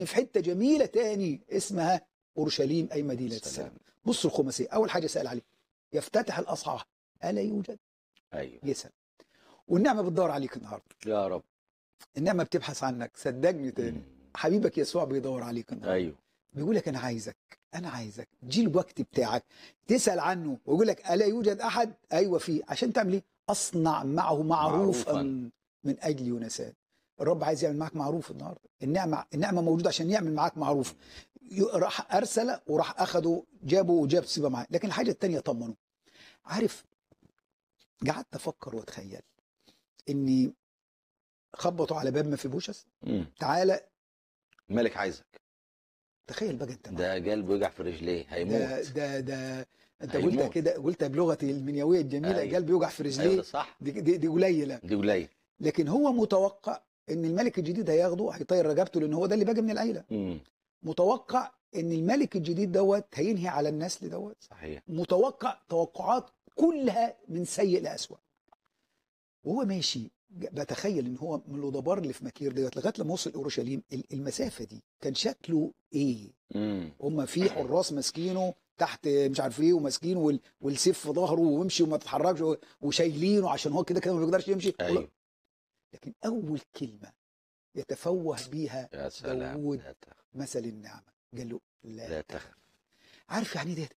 في حته جميله تاني اسمها اورشليم اي مدينه السلام سلام بص الخماسيه اول حاجه سال عليه يفتتح الاصحاح الا يوجد ايوه يسال والنعمه بتدور عليك النهارده يا رب النعمه بتبحث عنك صدقني تاني مم. حبيبك يسوع بيدور عليك النهارده ايوه بيقول لك انا عايزك انا عايزك تجي الوقت بتاعك تسال عنه ويقول لك الا يوجد احد ايوه في عشان تعمل ايه اصنع معه معروفا معروفاً. من اجل يونسان الرب عايز يعمل معاك معروف النهارده النعمه النعمه موجوده عشان يعمل معاك معروف ي- راح ارسل وراح اخده جابه وجاب سيبه معاه لكن الحاجه الثانيه طمنه عارف قعدت افكر واتخيل اني خبطوا على باب مفيبوشس مم. تعالى الملك عايزك تخيل بقى انت معايا. ده قلبه وجع في رجليه ده هيموت ده ده انت هيموت. قلتها كده قلتها بلغتي المنيويه الجميله أيوة. قلبي يوجع في ايوه رجليه ده صح دي, دي, دي قليله دي قليل لكن هو متوقع ان الملك الجديد هياخده هيطير رقبته لان هو ده اللي باقي من العيله مم. متوقع ان الملك الجديد دوت هينهي على النسل دوت صحيح متوقع توقعات كلها من سيء لاسوء وهو ماشي ج- بتخيل ان هو من الودبار اللي في مكير ديت لغايه لما وصل اورشليم ال- المسافه دي كان شكله ايه مم. هم في حراس ماسكينه تحت مش عارف ايه وماسكينه وال- والسيف في ظهره ويمشي وما تتحركش و- وشايلينه عشان هو كده كده ما بيقدرش يمشي ايوه لكن اول كلمه يتفوه بيها يا سلام داوود. لا تخف مثل النعمه قال له لا, لا تخف عارف يعني ايه ده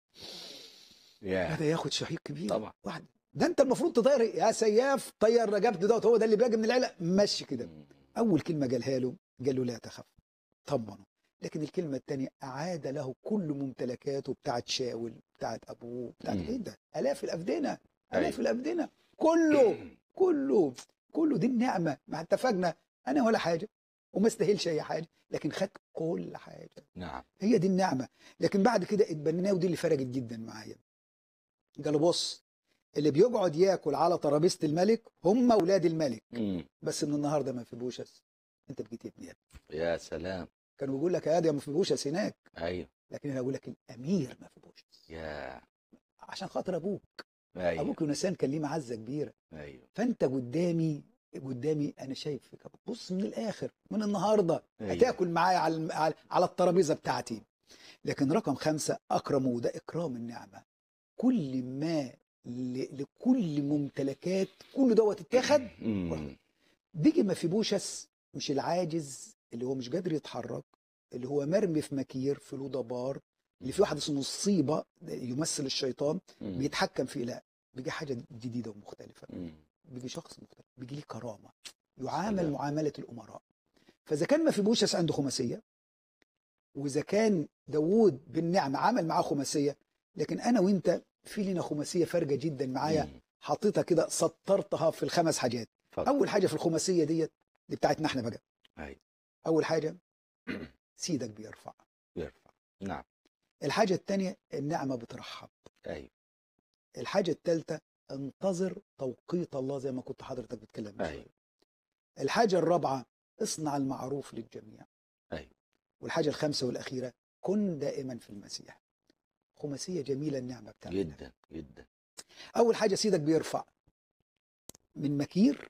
يا هذا ياخد شهيق كبير طبعا واحد ده انت المفروض تطير يا سياف طير رقبته دوت هو ده اللي باقي من العيله مشي كده مم. اول كلمه قالها له قال له لا تخف طمنه لكن الكلمه الثانيه اعاد له كل ممتلكاته بتاعت شاول بتاعت ابوه بتاعت مم. ايه ده الاف الافدنه أيوة. الاف الافدنه كله كله كله دي النعمه ما اتفقنا انا ولا حاجه وما استاهلش اي حاجه لكن خد كل حاجه نعم هي دي النعمه لكن بعد كده اتبناه ودي اللي فرقت جدا معايا قال بص اللي بيقعد ياكل على ترابيزه الملك هم اولاد الملك مم. بس من النهارده ما في بوشس انت بقيت ابن ابن يا سلام كانوا بيقول لك يا ادم ما في بوشس هناك ايوه لكن انا بقول لك الامير ما في بوشس يا عشان خاطر ابوك ايوه ابوك يونسان كان ليه معزه كبيره ايوه فانت قدامي قدامي انا شايفك بص من الاخر من النهارده أيوة. هتاكل معايا على على- على الترابيزه بتاعتي لكن رقم خمسة أكرمه وده إكرام النعمة كل ما ل- لكل ممتلكات كل دوت اتاخد مم. بيجي مفيبوشس مش العاجز اللي هو مش قادر يتحرك اللي هو مرمي في مكير في لودبار اللي في واحد اسمه الصيبة يمثل الشيطان مم. بيتحكم فيه لا بيجي حاجة جديدة ومختلفة مم. بيجي شخص مختلف بيجي ليه كرامة يعامل سلام. معاملة الأمراء فإذا كان مفيبوشس عنده خماسية وإذا كان داوود بالنعمة عمل معاه خماسية لكن أنا وأنت في لنا خماسية فارقة جدا معايا مم. حطيتها كده سطرتها في الخمس حاجات اتفضل. أول حاجة في الخماسية ديت دي بتاعتنا احنا بقى أيوة. أول حاجة سيدك بيرفع يرفع نعم الحاجة الثانية النعمة بترحب ايوه الحاجة الثالثة انتظر توقيت الله زي ما كنت حضرتك بتكلم من شوية. ايوه الحاجة الرابعة اصنع المعروف للجميع ايوه والحاجة الخامسة والأخيرة كن دائما في المسيح خماسية جميلة النعمة بتاعتنا جدا جدا أول حاجة سيدك بيرفع من مكير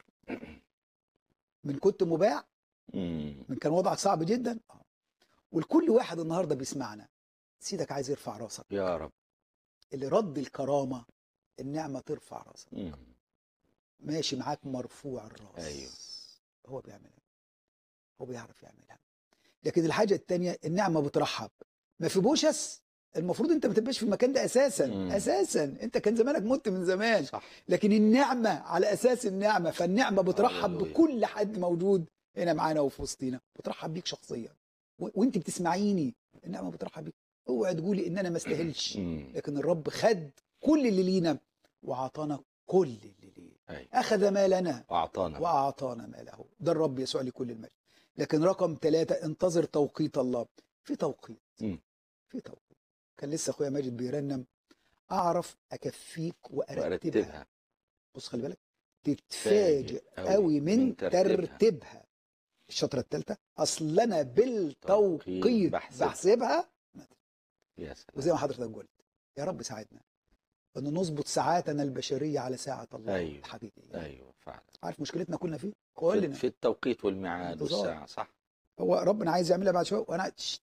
من كنت مباع مم. من كان وضعك صعب جدا آه. والكل واحد النهاردة بيسمعنا سيدك عايز يرفع راسك يا رب اللي رد الكرامة النعمة ترفع راسك مم. ماشي معاك مرفوع الراس أيوه. هو بيعملها هو بيعرف يعملها لكن الحاجة التانية النعمة بترحب ما في بوشس المفروض انت ما تبقاش في المكان ده اساسا مم. اساسا انت كان زمانك مت من زمان صح لكن النعمة على اساس النعمة فالنعمة بترحب هللويا. بكل حد موجود هنا معانا وفي وسطينا بترحب بيك شخصيا و- وانت بتسمعيني النعمة بترحب بيك اوعي تقولي ان انا ما استاهلش مم. لكن الرب خد كل اللي لينا وعطانا كل اللي ليه ايوه اخذ ما لنا واعطانا واعطانا ما له ده الرب يسوع لكل المجد لكن رقم ثلاثة انتظر توقيت الله في توقيت مم. في توقيت كان لسه اخويا ماجد بيرنم اعرف اكفيك وارتبها وارتبها بص خلي بالك تتفاجئ قوي من ترتيبها الشطرة الثالثة اصل انا بالتوقيت توقيت بحسبها. بحسبها يا سلام وزي ما حضرتك قلت يا رب ساعدنا ان نظبط ساعاتنا البشريه على ساعه الله أيوه. الحقيقيه ايوه فعلا عارف مشكلتنا كلنا فيه في, كلنا في التوقيت والميعاد انتظار. والساعه صح هو ربنا عايز يعملها بعد شويه وانا شت،